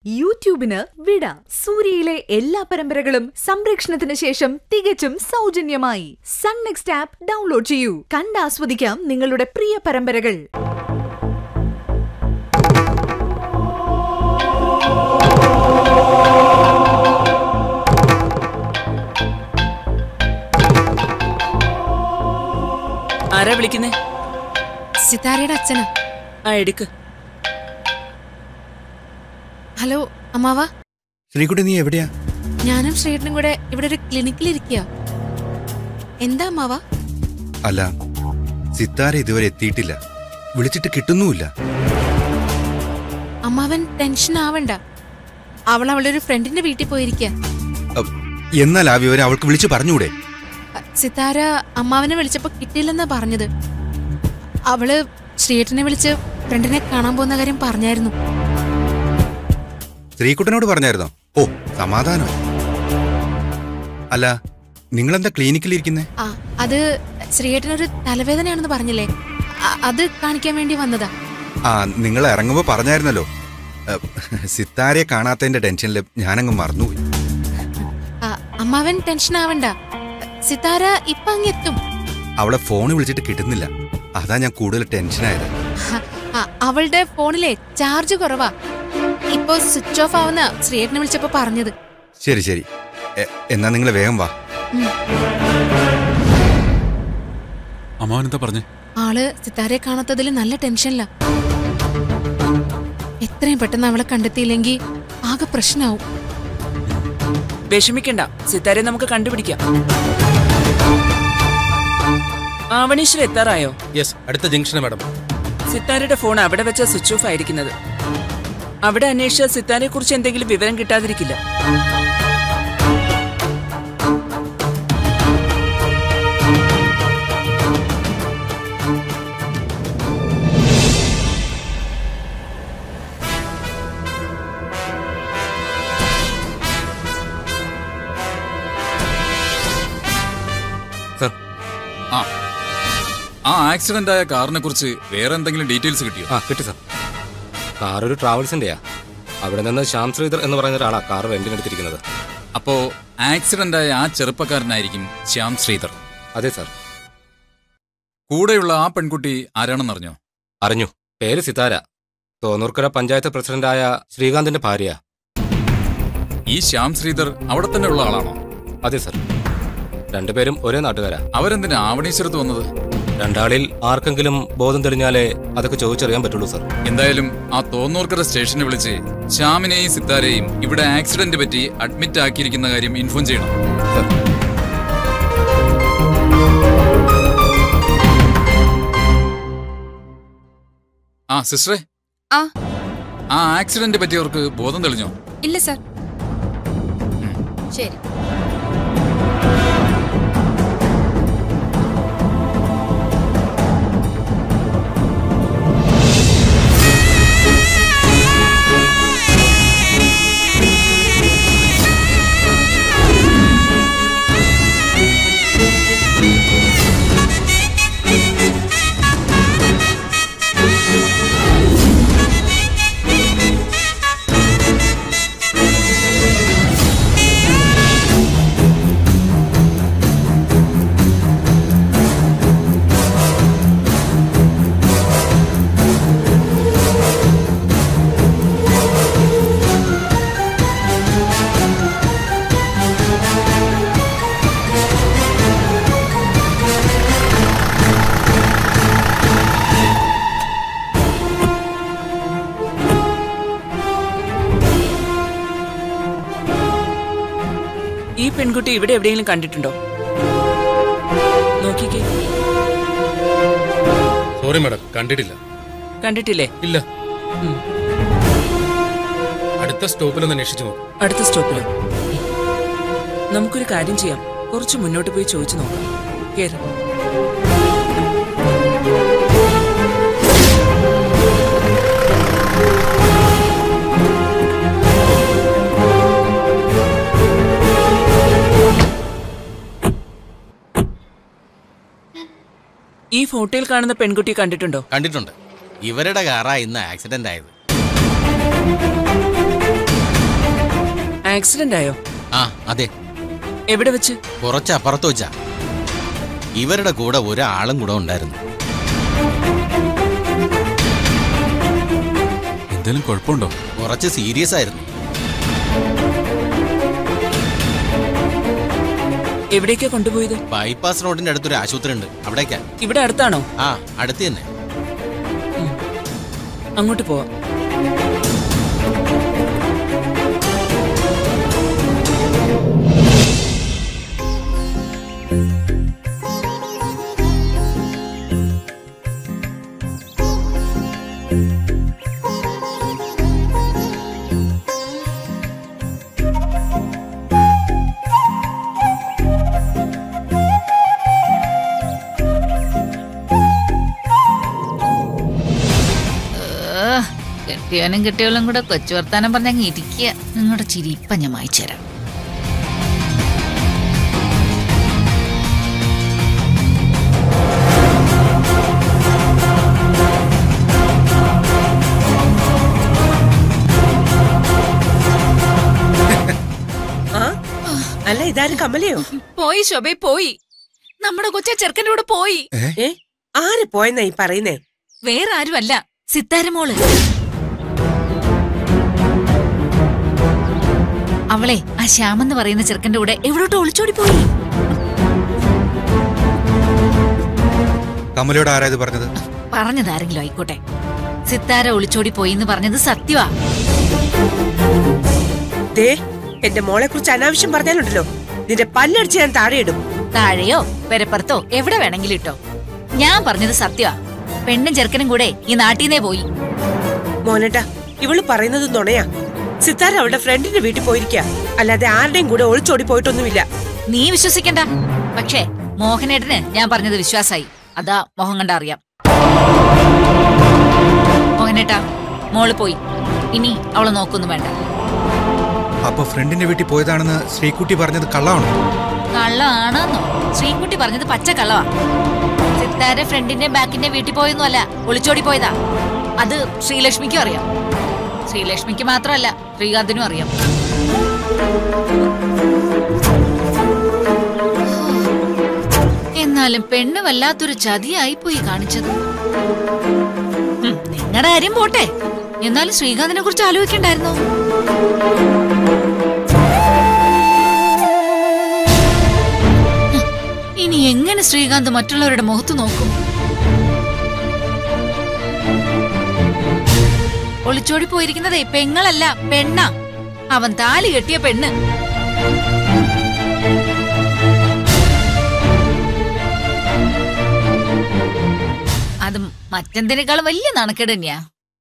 യൂട്യൂബിന് വിട സൂര്യയിലെ എല്ലാ പരമ്പരകളും സംരക്ഷണത്തിന് ശേഷം തികച്ചും സൗജന്യമായി സൺ നെക്സ്റ്റ് ആപ്പ് ഡൗൺലോഡ് ചെയ്യൂ കണ്ടാസ്വദിക്കാം നിങ്ങളുടെ പ്രിയ പരമ്പരകൾ ആരാ വിളിക്കുന്നേ സിതാരയുടെ അച്ഛനാ ആ എടുക്ക് ഹലോ അമ്മാവ ശ്രീകുട്ടി നീ എവിടെയാ ഞാനും ശ്രീയേട്ടനും കൂടെ ഇവിടെ ഒരു ക്ലിനിക്കിലിരിക്കുക എന്താ അമ്മാവ അല്ല സിത്താര ഇതുവരെ എത്തിയിട്ടില്ല വിളിച്ചിട്ട് കിട്ടുന്നുമില്ല അമ്മാവൻ ടെൻഷൻ ആവണ്ട അവൾ അവളുടെ ഒരു ഫ്രണ്ടിന്റെ വീട്ടിൽ പോയിരിക്കുക അ, എന്നാൽ ആ വിവരം അവൾക്ക് വിളിച്ചു പറഞ്ഞുകൂടെ സിതാര അമ്മാവനെ വിളിച്ചപ്പോ കിട്ടിയില്ലെന്നാ പറഞ്ഞത് അവള് ശ്രീയേട്ടനെ വിളിച്ച് ഫ്രണ്ടിനെ കാണാൻ പോകുന്ന കാര്യം പറഞ്ഞായിരുന്നു ശ്രീകുട്ടനോട് പറഞ്ഞായിരുന്നോ ഓ സമാധാനം അല്ല നിങ്ങളെന്താ ക്ലിനിക്കിലിരിക്കുന്നേ ആ അത് ശ്രീയേട്ടനൊരു തലവേദനയാണെന്ന് പറഞ്ഞില്ലേ അ- അത് കാണിക്കാൻ വേണ്ടി വന്നതാ ആ നിങ്ങൾ ഇറങ്ങുമ്പോ പറഞ്ഞായിരുന്നല്ലോ അ, സിത്താരയെ കാണാത്തതിന്റെ ടെൻഷനിൽ ഞാനങ്ങ് മറന്നുപോയി ആ, അമ്മാവൻ ടെൻഷൻ ആവണ്ട സിതാര ഇപ്പൊ അങ്ങെത്തും അവളെ ഫോൺ വിളിച്ചിട്ട് കിട്ടുന്നില്ല അതാ ഞാൻ കൂടുതൽ ടെൻഷനായത് ഹ, ആ, അവളുടെ ഫോണിലെ ചാർജ് കുറവാ ഇപ്പൊ സ്വിച്ച് ഓഫ് ആവുന്ന ശ്രീയേട്ടനെ വിളിച്ചപ്പോ പറഞ്ഞത് ശരി ശരി എ, എന്നാ നിങ്ങൾ വേഗം വാ അമ്മാവൻ എന്താ പറഞ്ഞേ ആള് സിതാരയെ കാണാത്തതിൽ നല്ല ടെൻഷനില്ല എത്രയും പെട്ടെന്ന് അവളെ കണ്ടെത്തിയില്ലെങ്കിൽ ആകെ പ്രശ്നാവും വിഷമിക്കണ്ട സിത്താരെ നമുക്ക് കണ്ടുപിടിക്കാം ആവണീശ്വർ എത്താറായോ യെസ് അടുത്ത ജംഗ്ഷന് മാഡം സിത്താരയുടെ ഫോൺ അവിടെ വെച്ച സ്വിച്ച് ഓഫ് ആയിരിക്കുന്നത് അവിടെ അന്വേഷിച്ച സിത്താരെ കുറിച്ച് എന്തെങ്കിലും വിവരം കിട്ടാതിരിക്കില്ല സർ ആ ആ ആക്സിഡന്റ് ആയ കാറിനെ കുറിച്ച് വേറെ എന്തെങ്കിലും ഡീറ്റെയിൽസ് കിട്ടിയോ ആ കിട്ടി സാർ കാർ ഒരു ട്രാവൽസിന്റെയാ അവിടെ നിന്ന് ശ്യാം ശ്രീധർ എന്ന് പറയുന്ന ഒരാളാ കാർ റെന്റിനെടുത്തിരിക്കുന്നത് അപ്പോ ആക്സിഡന്റ് ആയ ആ ചെറുപ്പക്കാരനായിരിക്കും ശ്യാം ശ്രീധർ അതെ സാർ കൂടെയുള്ള ആ പെൺകുട്ടി ആരാണെന്നറിഞ്ഞോ അറിഞ്ഞു പേര് സിതാര തോന്നൂർക്കര പഞ്ചായത്ത് പ്രസിഡന്റായ ശ്രീകാന്തിന്റെ ഭാര്യ ഈ ശ്യാം ശ്രീധർ അവിടെ തന്നെ ഉള്ള ആളാണോ അതെ സാർ രണ്ടുപേരും ഒരേ നാട്ടുകാരാ അവരെന്തിനാ ആവണീശ്വരത്ത് വന്നത് രണ്ടാളിൽ ആർക്കെങ്കിലും ബോധം തെളിഞ്ഞാലേ അതൊക്കെ ചോദിച്ചറിയാൻ പറ്റുള്ളൂ സാർ എന്തായാലും ആ തോന്നൂർക്കര സ്റ്റേഷനിൽ വിളിച്ച് ശ്യാമിനെയും സിത്താരെയും ഇവിടെ ആക്സിഡന്റ് പറ്റി അഡ്മിറ്റ് ആക്കിയിരിക്കുന്ന കാര്യം ഇൻഫോം ചെയ്യണം സാർ ആ സിസ്റ്ററെ ആ ആ ആക്സിഡന്റ് പറ്റിയവർക്ക് ബോധം തെളിഞ്ഞോ ഇല്ല സർ ശരി ഈ പെൺകുട്ടി ഇവിടെ എവിടെയെങ്കിലും കണ്ടിട്ടുണ്ടോ നോക്കിക്കേ സോറി മാഡം കണ്ടിട്ടില്ല കണ്ടിട്ടില്ലേ ഇല്ല അടുത്ത സ്റ്റോപ്പിലൊന്ന് അന്വേഷിച്ചു നോക്കും അടുത്ത സ്റ്റോപ്പിൽ നമുക്കൊരു കാര്യം ചെയ്യാം കുറച്ച് മുന്നോട്ട് പോയി ചോദിച്ചു നോക്കാം കേറ് ഈ ഫോട്ടോയിൽ കാണുന്ന പെൺകുട്ടിയെ കണ്ടിട്ടുണ്ടോ കണ്ടിട്ടുണ്ട് ഇവരുടെ കാറാ ഇന്ന് ആക്സിഡന്റ് ആയത് ആക്സിഡന്റ് ആയോ ആ അതെ എവിടെ വെച്ച് കുറച്ച് അപ്പുറത്ത് വെച്ചാ ഇവരുടെ കൂടെ ഒരാളും കൂടെ ഉണ്ടായിരുന്നു എന്തേലും കുഴപ്പമുണ്ടോ കുറച്ച് സീരിയസ് ആയിരുന്നു എവിടേക്കാ കൊണ്ടുപോയത് ബൈപ്പാസ് റോഡിന്റെ അടുത്തൊരു ആശുപത്രി ഉണ്ട് അവിടേക്കാ ഇവിടെ അടുത്താണോ ആ അടുത്ത് തന്നെ അങ്ങോട്ട് പോവാം കെട്ടിയവനും കെട്ടിയവളും കൂടെ കൊച്ചു വർത്താനം പറഞ്ഞങ്ങ് ഇരിക്കുക നിങ്ങളുടെ ചിരിപ്പ ഞാൻ വായിച്ചു തരാം ആ അല്ല ഇതാരും കമലയോ പോയി ശോഭേ പോയി നമ്മുടെ കൊച്ച ചെറുക്കൻ്റെ കൂടെ പോയി ഏ ആര് പോയെന്നാ ഈ പറയുന്നേ വേറെ ആരുമല്ല സിത്താരമോള് അവളെ ആ ശ്യാമെന്ന് പറയുന്ന ചെറുക്കന്റെ കൂടെ എവിടോട്ട് ഒളിച്ചോടി പോയി കമലയോട് ആരാ ഇത് പറഞ്ഞത് പറഞ്ഞതാരെങ്കിലും ആയിക്കോട്ടെ സിത്താര ഒളിച്ചോടി പോയി എന്ന് പറഞ്ഞത് സത്യവാ ദേ എന്റെ മോളെ കുറിച്ച് അനാവശ്യം പറഞ്ഞാലുണ്ടല്ലോ നിന്റെ പല്ലടിച്ച് ഞാൻ താഴെയിടും താഴെയോ പെരപ്പുറത്തോ എവിടെ വേണമെങ്കിലും ഇട്ടോ ഞാൻ പറഞ്ഞത് സത്യവാ പെണ്ണും ചെറുക്കനും കൂടെ ഈ നാട്ടീന്നേ പോയി മോനേട്ടാ ഇവള് പറയുന്നത് നുണയാ സിത്താര അവളുടെ ഫ്രണ്ടിന്റെ വീട്ടിൽ പോയിരിക്കുക അല്ലാതെ ആരുടെയും കൂടെ ഒളിച്ചോടി പോയിട്ടൊന്നുമില്ല നീ വിശ്വസിക്കണ്ട പക്ഷേ മോഹനേട്ടന് ഞാൻ പറഞ്ഞത് വിശ്വാസായി അതാ മോഹൻ കണ്ട അറിയാം മോഹനേട്ടാ മോള് പോയി ഇനി അവളെ നോക്കൊന്നും വേണ്ട അപ്പൊ ഫ്രണ്ടിന്റെ വീട്ടിൽ പോയതാണെന്ന് ശ്രീകുട്ടി പറഞ്ഞത് കള്ളമാണോ കള്ളാണെന്നോ ശ്രീകുട്ടി പറഞ്ഞത് പച്ച കള്ളവാ സിത്താര ഫ്രണ്ടിന്റെ ബാക്കിന്റെ വീട്ടിൽ പോയൊന്നും അല്ല ഒളിച്ചോടി പോയതാ അത് ശ്രീലക്ഷ്മിക്കും അറിയാം ശ്രീലക്ഷ്മിക്ക് മാത്രമല്ല ശ്രീകാന്തിനും അറിയാം എന്നാലും പെണ്ണ് വല്ലാത്തൊരു ചതിയായി പോയി കാണിച്ചത് നിങ്ങളുടെ കാര്യം പോട്ടെ എന്നാലും ശ്രീകാന്തിനെ കുറിച്ച് ആലോചിക്കണ്ടായിരുന്നോ ഇനി എങ്ങനെ ശ്രീകാന്ത് മറ്റുള്ളവരുടെ മുഖത്ത് നോക്കും ഒളിച്ചോടി പോയിരിക്കുന്നതേ പെങ്ങളല്ല പെണ്ണ അവൻ താലി കെട്ടിയ പെണ്ണ് അത് മറ്റെന്തിനേക്കാളും വലിയ നാണക്കേട് തന്നെയാ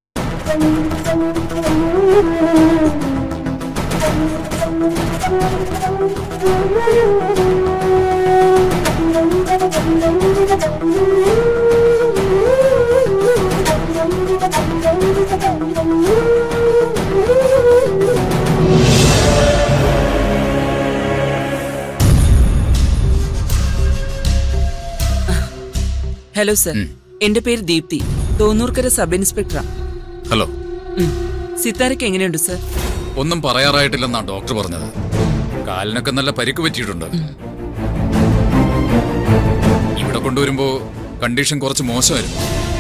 ഹലോ സർ എന്റെ പേര് ദീപ്തി തോന്നൂർക്കര സബ് ഇൻസ്പെക്ടറാ ഹലോ ഉം. സിത്താരയ്ക്ക് എങ്ങനെയുണ്ട് സർ ഒന്നും പറയാറായിട്ടില്ലെന്നാ ഡോക്ടർ പറഞ്ഞത് കാലിനൊക്കെ നല്ല പരിക്ക് പറ്റിയിട്ടുണ്ട് ഇവിടെ കൊണ്ടുവരുമ്പോ കണ്ടീഷൻ കുറച്ച് മോശമായിരുന്നു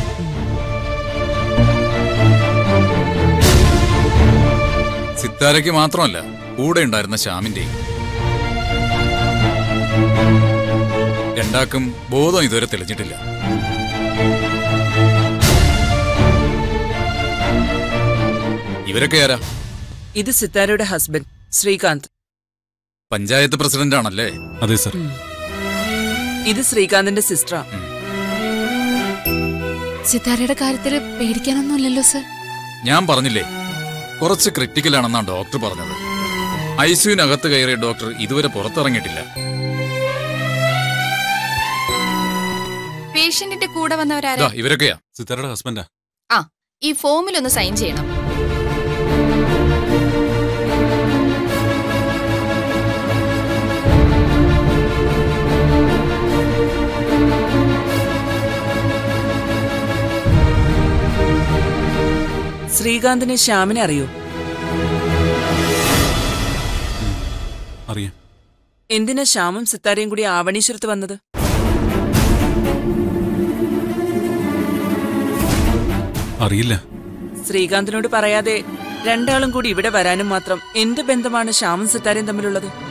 സിത്താരയ്ക്ക് മാത്രമല്ല കൂടെ ഉണ്ടായിരുന്ന ശ്യാമിന്റെയും രണ്ടാക്കും ബോധം ഇതുവരെ തെളിഞ്ഞിട്ടില്ല ഇവരൊക്കെ ആരാ ഇത് സിത്താരയുടെ ഹസ്ബൻഡ് ശ്രീകാന്ത് പഞ്ചായത്ത് പ്രസിഡന്റ് ആണല്ലേ അതെ സർ ഇത് ശ്രീകാന്തിന്റെ സിസ്റ്ററാ സിത്താരയുടെ കാര്യത്തില് പേടിക്കാനൊന്നുമില്ലല്ലോ സർ ഞാൻ പറഞ്ഞില്ലേ കുറച്ച് ക്രിട്ടിക്കൽ ആണെന്നാണ് ഡോക്ടർ പറഞ്ഞത് ഐസിയുനകത്ത് കയറിയ ഡോക്ടർ ഇതുവരെ പുറത്തിറങ്ങിയിട്ടില്ല പേഷ്യന്റിന്റെ കൂടെ വന്നവരാരാ ദാ, ഇവരൊക്കെയാ സിത്താരയുടെ ഹസ്ബൻഡാ ആ ഈ ഫോമിലൊന്ന് സൈൻ ചെയ്യണം ശ്രീകാന്തിനെ ശ്യാമിനെ അറിയോ അറിയാം എന്തിനാ ശ്യാമും സിത്താരയും കൂടി ആവണീശ്വരത്ത് വന്നത് അറിയില്ല ശ്രീകാന്തിനോട് പറയാതെ രണ്ടാളും കൂടി ഇവിടെ വരാനും മാത്രം എന്ത് ബന്ധമാണ് ശ്യാമും സിത്താരയും തമ്മിലുള്ളത്